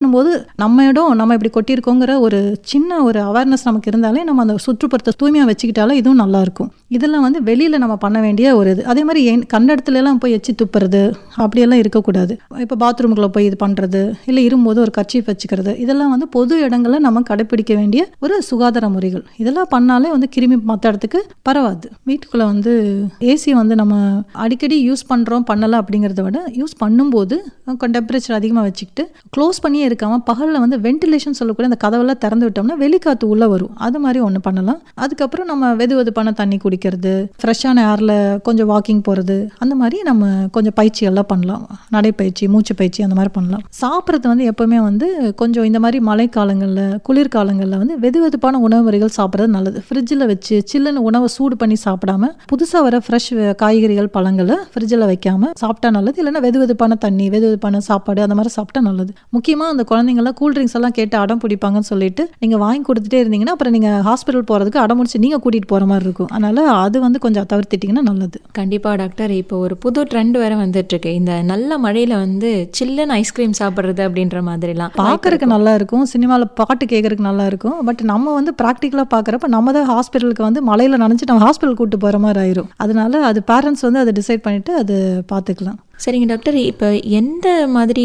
பண்ணும்போது நம்ம இடம் நம்ம இப்படி கொட்டியிருக்கோங்கிற ஒரு சின்ன ஒரு அவேர்னஸ் நமக்கு இருந்தாலே நம்ம அந்த சுற்றுப்புறத்தை தூய்மையாக வச்சுக்கிட்டாலே இதுவும் நல்லா இருக்கும் இதெல்லாம் வந்து வெளியில் நம்ம பண்ண வேண்டிய ஒரு இது அதே மாதிரி என் கண்ட இடத்துல எல்லாம் போய் எச்சி துப்புறது அப்படியெல்லாம் இருக்கக்கூடாது இப்போ பாத்ரூமுக்குள்ளே போய் இது பண்ணுறது இல்லை இரும்போது ஒரு கர்ச்சீஃப் வச்சுக்கிறது இதெல்லாம் வந்து பொது இடங்களில் நம்ம கடைப்பிடிக்க வேண்டிய ஒரு சுகாதார முறைகள் இதெல்லாம் பண்ணாலே வந்து கிருமி மற்ற இடத்துக்கு பரவாது வீட்டுக்குள்ளே வந்து ஏசி வந்து நம்ம அடிக்கடி யூஸ் பண்ணுறோம் பண்ணலை அப்படிங்கிறத விட யூஸ் பண்ணும்போது டெம்பரேச்சர் அதிகமாக வச்சுக்கிட்டு க்ளோஸ் பண்ணியே இருக்காமல் பகலில் வந்து வென்டிலேஷன் சொல்லக்கூடிய அந்த கதவெல்லாம் திறந்து விட்டோம்னா வெளிக்காற்று உள்ளே வரும் அது மாதிரி ஒன்று பண்ணலாம் அதுக்கப்புறம் நம்ம வெது வெதுப்பான தண்ணி குடிக்கிறது ஃப்ரெஷ்ஷான ஏரில் கொஞ்சம் வாக்கிங் போகிறது அந்த மாதிரி நம்ம கொஞ்சம் பயிற்சிகள்லாம் பண்ணலாம் நடைப்பயிற்சி மூச்சு பயிற்சி அந்த மாதிரி பண்ணலாம் சாப்பிட்றது வந்து எப்போவுமே வந்து கொஞ்சம் இந்த மாதிரி மழைக்காலங்களில் குளிர்காலங்களில் வந்து வெது வெதுப்பான உணவு முறைகள் சாப்பிட்றது நல்லது ஃப்ரிட்ஜில் வச்சு சில்லுன்னு உணவை சூடு பண்ணி சாப்பிடாம புதுசாக வர ஃப்ரெஷ் காய்கறிகள் பழங்களை ஃப்ரிட்ஜில் வைக்காம சாப்பிட்டா நல்லது இல்லைன்னா வெது வெதுப்பான தண்ணி வெது வெதுப்பான சாப்பாடு அந்த மாதிரி சாப்பிட்டா நல்லது முக்கியமாக அந்த குழந்தைங்கலாம் கூல் ட்ரிங்க்ஸ் எல்லாம் கேட்டு அடம் பிடிப்பாங்கன்னு சொல்லிட்டு நீங்கள் வாங்கி கொடுத்துட்டே இருந்தீங்கன்னா அப்புறம் நீங்கள் ஹாஸ்பிட்டல் போகிறதுக்கு அடம் முடிச்சு நீங்கள் கூட்டிகிட்டு போகிற மாதிரி இருக்கும் அதனால் அது வந்து கொஞ்சம் தவிர்த்திட்டிங்கன்னா நல்லது கண்டிப்பா டாக்டர் இப்போ ஒரு புது ட்ரெண்ட் வேற வந்துட்டு இருக்கு இந்த நல்ல மழையில வந்து சில்லுன்னு ஐஸ்கிரீம் சாப்பிடுறது அப்படின்ற மாதிரிலாம் பார்க்கறதுக்கு நல்லா இருக்கும் சினிமாவில் பாட்டு கேட்கறதுக்கு நல்லா இருக்கும் பட் நம்ம வந்து ப்ராக்டிக்கலாக பார்க்குறப்ப நம்ம தான் ஹாஸ்பிட்டலுக்கு வந்து மழையில் நினச்சி நம்ம ஹாஸ்பிட்டல் கூட்டு போகிற மாதிரி ஆயிரும் அதனால அது பேரண்ட்ஸ் வந்து அதை டிசைட் பண்ணிட்டு அது பார்த்துக்கலாம் சரிங்க டாக்டர் இப்போ எந்த மாதிரி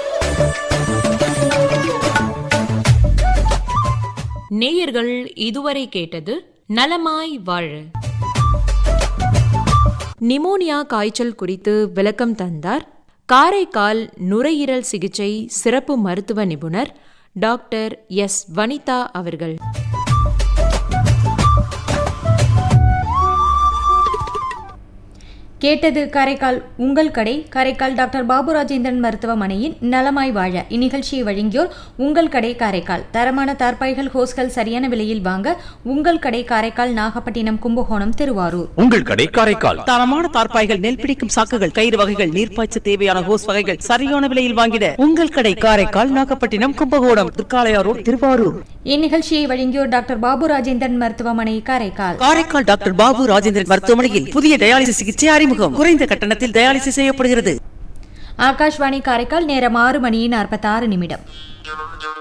நேயர்கள் இதுவரை கேட்டது நலமாய் வாழ நிமோனியா காய்ச்சல் குறித்து விளக்கம் தந்தார் காரைக்கால் நுரையீரல் சிகிச்சை சிறப்பு மருத்துவ நிபுணர் டாக்டர் எஸ் வனிதா அவர்கள் கேட்டது காரைக்கால் உங்கள் கடை காரைக்கால் டாக்டர் பாபு ராஜேந்திரன் மருத்துவமனையின் நலமாய் வாழ இந்நிகழ்ச்சியை வழங்கியோர் உங்கள் கடை காரைக்கால் தரமான தார்பாய்கள் ஹோஸ்கள் சரியான விலையில் வாங்க உங்கள் கடை காரைக்கால் நாகப்பட்டினம் கும்பகோணம் திருவாரூர் உங்கள் கடை காரைக்கால் தரமான தார்ப்பாய்கள் நெல் பிடிக்கும் சாக்குகள் கயிறு வகைகள் நீர்ப்பாய்ச்ச தேவையான ஹோஸ் வகைகள் சரியான விலையில் வாங்கிட உங்கள் கடை காரைக்கால் நாகப்பட்டினம் கும்பகோணம் திருக்காளையாரோடு திருவாரூர் இந்நிகழ்ச்சியை வழங்கியோர் டாக்டர் பாபு ராஜேந்திரன் மருத்துவமனை காரைக்கால் காரைக்கால் டாக்டர் பாபு ராஜேந்திரன் மருத்துவமனையில் புதிய டயாலிசிஸ் சிகிச்சை அறிமுகம் குறைந்த கட்டணத்தில் டயாலிசிஸ் செய்யப்படுகிறது ஆகாஷ்வாணி காரைக்கால் நேரம் ஆறு மணி நாற்பத்தாறு நிமிடம்